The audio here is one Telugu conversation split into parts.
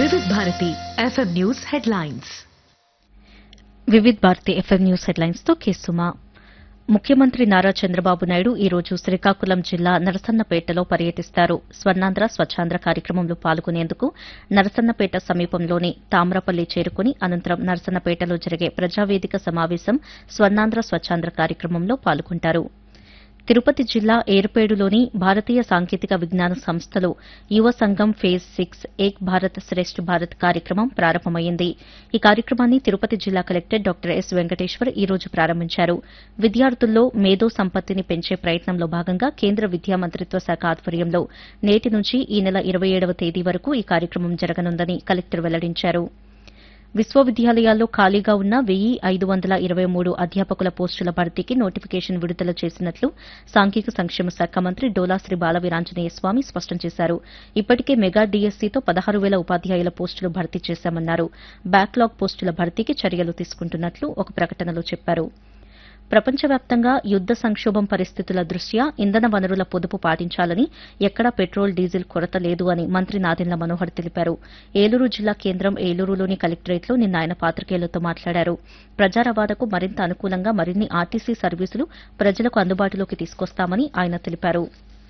వివిధ Bharati FM news headlines Vividh Bharati FM news headlines తో కేసుమా ముఖ్యమంత్రి నారా చంద్రబాబు నాయుడు ఈ రోజు శ్రీకాకుళం జిల్లా నరసన్నపేటలో పర్యటిస్తారు స్వర్ణాంధ్ర స్వచ్ఛాంధ్ర కార్యక్రమంలో పాల్గొనేందుకు నరసన్నపేట సమీపంలోని తామ్రపల్లి చేరుకుని అనంతరం నరసన్నపేటలో జరిగే ప్రజావేదిక సమావేశం స్వర్ణాంధ్ర స్వచ్ఛాంధ్ర కార్యక్రమంలో పాల్గొంటారు తిరుపతి జిల్లా ఏర్పేడులోని భారతీయ సాంకేతిక విజ్ఞాన సంస్థలో యువ సంఘం ఫేజ్ సిక్స్ ఏక్ భారత్ శ్రేష్ఠ భారత్ కార్యక్రమం ప్రారంభమైంది ఈ కార్యక్రమాన్ని తిరుపతి జిల్లా కలెక్టర్ డాక్టర్ ఎస్ వెంకటేశ్వర్ ఈ రోజు ప్రారంభించారు విద్యార్థుల్లో మేధో సంపత్తిని పెంచే ప్రయత్నంలో భాగంగా కేంద్ర విద్యా మంత్రిత్వ శాఖ ఆధ్వర్యంలో నేటి నుంచి ఈ నెల ఇరవై ఏడవ తేదీ వరకు ఈ కార్యక్రమం జరగనుందని కలెక్టర్ వెల్లడించారు విశ్వవిద్యాలయాల్లో ఖాళీగా ఉన్న వెయ్యి ఐదు వందల ఇరవై మూడు అధ్యాపకుల పోస్టుల భర్తీకి నోటిఫికేషన్ విడుదల చేసినట్లు సాంఘిక సంక్షేమ శాఖ మంత్రి డోలా శ్రీ బాలవీరాంజనేయ స్వామి స్పష్టం చేశారు ఇప్పటికే మెగా డీఎస్సీతో పదహారు వేల ఉపాధ్యాయుల పోస్టులు భర్తీ చేశామన్నారు బ్యాక్లాగ్ పోస్టుల భర్తీకి చర్యలు తీసుకుంటున్నట్లు ఒక ప్రకటనలో చెప్పారు ప్రపంచవ్యాప్తంగా యుద్ద సంక్షోభం పరిస్థితుల దృష్ట్యా ఇంధన వనరుల పొదుపు పాటించాలని ఎక్కడా పెట్రోల్ డీజిల్ కొరత లేదు అని మంత్రి నాదెండ్ల మనోహర్ తెలిపారు ఏలూరు జిల్లా కేంద్రం ఏలూరులోని కలెక్టరేట్లో నిన్న ఆయన పాత్రికేయులతో మాట్లాడారు ప్రజా రవాణాకు మరింత అనుకూలంగా మరిన్ని ఆర్టీసీ సర్వీసులు ప్రజలకు అందుబాటులోకి తీసుకొస్తామని ఆయన తెలిపారు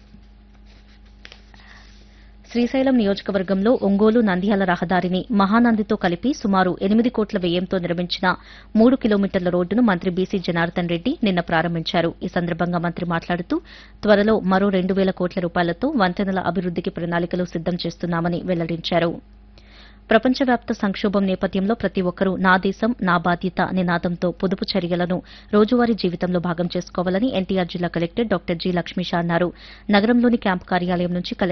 శ్రీశైలం నియోజకవర్గంలో ఒంగోలు నంద్యాల రహదారిని మహానందితో కలిపి సుమారు ఎనిమిది కోట్ల వ్యయంతో నిర్మించిన మూడు కిలోమీటర్ల రోడ్డును మంత్రి బీసీ జనార్దన్ రెడ్డి నిన్న ప్రారంభించారు ఈ సందర్భంగా మంత్రి మాట్లాడుతూ త్వరలో మరో రెండు వేల కోట్ల రూపాయలతో వంతెనల అభివృద్దికి ప్రణాళికలు సిద్దం చేస్తున్నామని వెల్లడించారు ప్రపంచవ్యాప్త సంక్షోభం నేపథ్యంలో ప్రతి ఒక్కరూ నా దేశం నా బాధ్యత నినాదంతో పొదుపు చర్యలను రోజువారీ జీవితంలో భాగం చేసుకోవాలని ఎన్టీఆర్ జిల్లా కలెక్టర్ డాక్టర్ జి లక్ష్మీష అన్నారు నగరంలోని క్యాంపు కార్యాలయం నుంచి